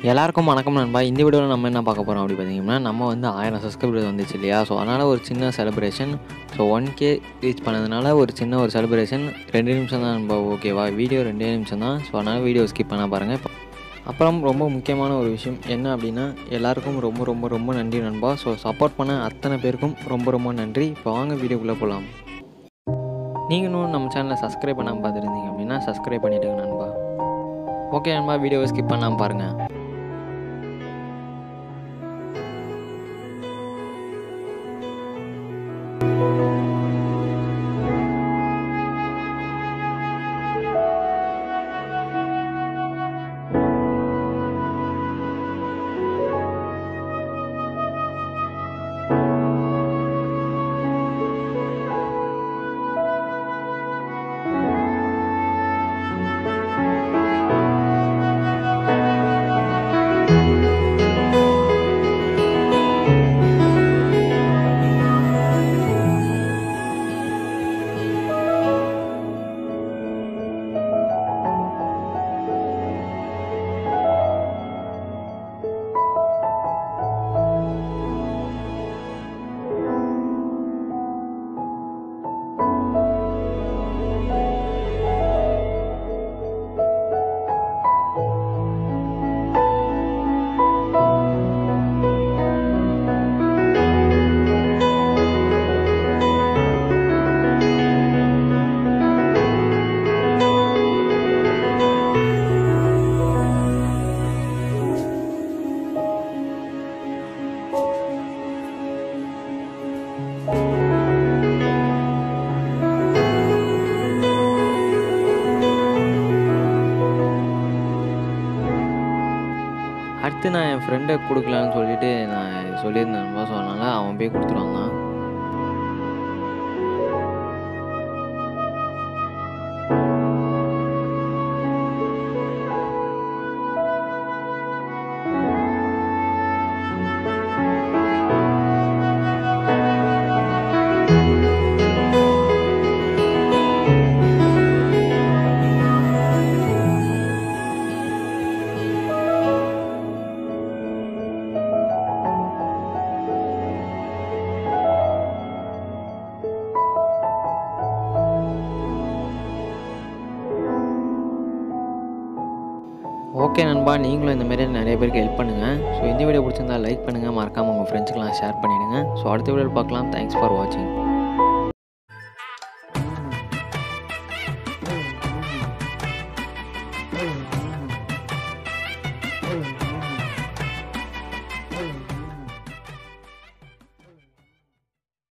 எல்லாருக்கும் வணக்கம் நண்பா இந்த வீடியோவில் நம்ம என்ன பார்க்க போகிறோம் அப்படி பார்த்தீங்கன்னா நம்ம வந்து ஆயிரம் சப்ஸ்கிரைபர் வந்துச்சு இல்லையா ஸோ அதனால் ஒரு சின்ன celebration so one K reach பண்ணதுனால ஒரு சின்ன ஒரு செலிப்ரேஷன் ரெண்டு நிமிஷம் தான் நண்பா ஓகேவா வீடியோ ரெண்டே நிமிஷம் தான் ஸோ அதனால் வீடியோ ஸ்கிப் பண்ண பாருங்கள் அப்புறம் ரொம்ப முக்கியமான ஒரு விஷயம் என்ன அப்படின்னா எல்லாருக்கும் ரொம்ப ரொம்ப ரொம்ப நன்றி நண்பா ஸோ சப்போர்ட் பண்ண அத்தனை பேருக்கும் ரொம்ப ரொம்ப நன்றி இப்போ வாங்க வீடியோக்குள்ளே போகலாம் நீங்களும் நம்ம சேனலை சப்ஸ்கிரைப் பண்ணாமல் பார்த்துருந்தீங்க அப்படின்னா சப்ஸ்கிரைப் பண்ணிவிடுங்க நண்பா ஓகே நண்பா வீடியோவை ஸ்கிப் பண்ணாமல் பாருங்கள் அடுத்து நான் என் ஃப்ரெண்டை கொடுக்கலான்னு சொல்லிட்டு நான் சொல்லியிருந்தேன் ஸோ அதனால் அவன் போய் கொடுத்துட்டு வந்தான் ஓகே நண்பா நீங்களும் இந்த மாதிரி நிறைய பேருக்கு ஹெல்ப் பண்ணுங்கள் ஸோ இந்த வீடியோ பிடிச்சிருந்தா லைக் பண்ணுங்கள் மறக்காமல் உங்கள் ஃப்ரெண்ட்ஸுக்கெலாம் ஷேர் பண்ணிவிடுங்க ஸோ அடுத்த வீடியோவில் பார்க்கலாம் தேங்க்ஸ் ஃபார் வாட்சிங் Mm-hmm.